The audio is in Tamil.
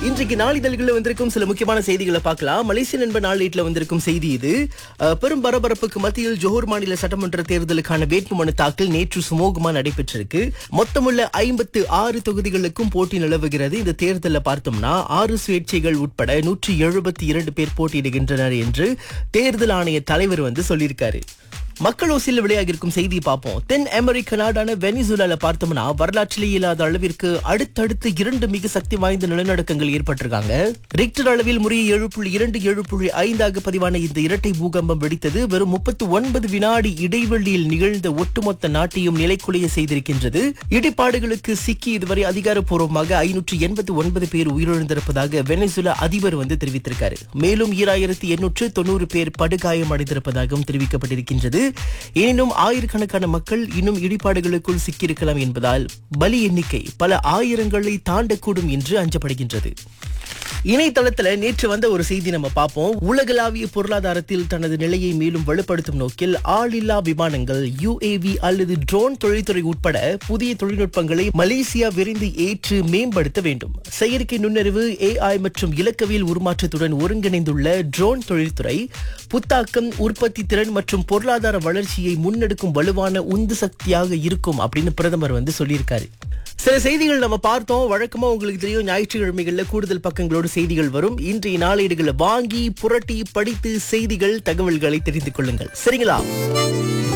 இன்றைக்கு நாளிதழ்களில் வந்திருக்கும் சில முக்கியமான செய்திகளை பார்க்கலாம் மலேசிய நண்பர் நாளேட்டில் வந்திருக்கும் செய்தி இது அஹ், பெரும் பரபரப்புக்கு மத்தியில் ஜோஹர் மாநில சட்டமன்ற தேர்தலுக்கான வேட்புமனு தாக்கல் நேற்று சுமூகமா நடைபெற்றிருக்கு மொத்தமுள்ள ஐம்பத்து ஆறு தொகுதிகளுக்கும் போட்டி நிலவுகிறது இந்த தேர்தலில் பார்த்தோம்னா ஆறு சுயேட்சைகள் உட்பட நூற்றி எழுபத்தி இரண்டு பேர் போட்டியிடுகின்றனர் என்று தேர்தல் ஆணைய தலைவர் வந்து சொல்லியிருக்காரு மக்கள் ஓசியில் வெளியாகி இருக்கும் செய்தி பார்ப்போம் தென் அமெரிக்க நாடான வெனிசுலால பார்த்தோம்னா வரலாற்றிலே இல்லாத அளவிற்கு அடுத்தடுத்து இரண்டு மிக சக்தி வாய்ந்த நிலநடுக்கங்கள் ஏற்பட்டிருக்காங்க ரிக்டர் அளவில் முறையே ஏழு புள்ளி இரண்டு ஏழு புள்ளி ஐந்தாக பதிவான இந்த இரட்டை பூகம்பம் வெடித்தது வெறும் முப்பத்தி ஒன்பது வினாடி இடைவெளியில் நிகழ்ந்த ஒட்டுமொத்த நாட்டையும் நிலைக்குலைய செய்திருக்கின்றது இடிபாடுகளுக்கு சிக்கி இதுவரை அதிகாரப்பூர்வமாக ஐநூற்று எண்பத்தி ஒன்பது பேர் உயிரிழந்திருப்பதாக வெனிசுலா அதிபர் வந்து தெரிவித்திருக்காரு மேலும் ஈராயிரத்தி எண்ணூற்று தொண்ணூறு பேர் படுகாயம் அடைந்திருப்பதாகவும் தெரிவிக்கப்பட்டிருக்கின்றது எனினும் ஆயிரக்கணக்கான மக்கள் இன்னும் இடிபாடுகளுக்குள் சிக்கியிருக்கலாம் என்பதால் பலி எண்ணிக்கை பல ஆயிரங்களை தாண்டக்கூடும் என்று அஞ்சப்படுகின்றது இணையதளத்துல நேற்று வந்த ஒரு செய்தி நம்ம பார்ப்போம் உலகளாவிய பொருளாதாரத்தில் தனது நிலையை மேலும் வலுப்படுத்தும் நோக்கில் ஆளில்லா விமானங்கள் யுஏவி அல்லது ட்ரோன் தொழில்துறை உட்பட புதிய தொழில்நுட்பங்களை மலேசியா விரைந்து ஏற்று மேம்படுத்த வேண்டும் செயற்கை நுண்ணறிவு ஏஐ மற்றும் இலக்கவியல் உருமாற்றத்துடன் ஒருங்கிணைந்துள்ள ட்ரோன் தொழில்துறை புத்தாக்கம் உற்பத்தி திறன் மற்றும் பொருளாதார வளர்ச்சியை முன்னெடுக்கும் வலுவான உந்து சக்தியாக இருக்கும் அப்படின்னு பிரதமர் வந்து சொல்லியிருக்காரு சில செய்திகள் நம்ம பார்த்தோம் வழக்கமா உங்களுக்கு தெரியும் ஞாயிற்றுக்கிழமைகள்ல கூடுதல் பக்கங்களோடு செய்திகள் வரும் இன்றைய நாளேடுகளை வாங்கி புரட்டி படித்து செய்திகள் தகவல்களை தெரிந்து கொள்ளுங்கள் சரிங்களா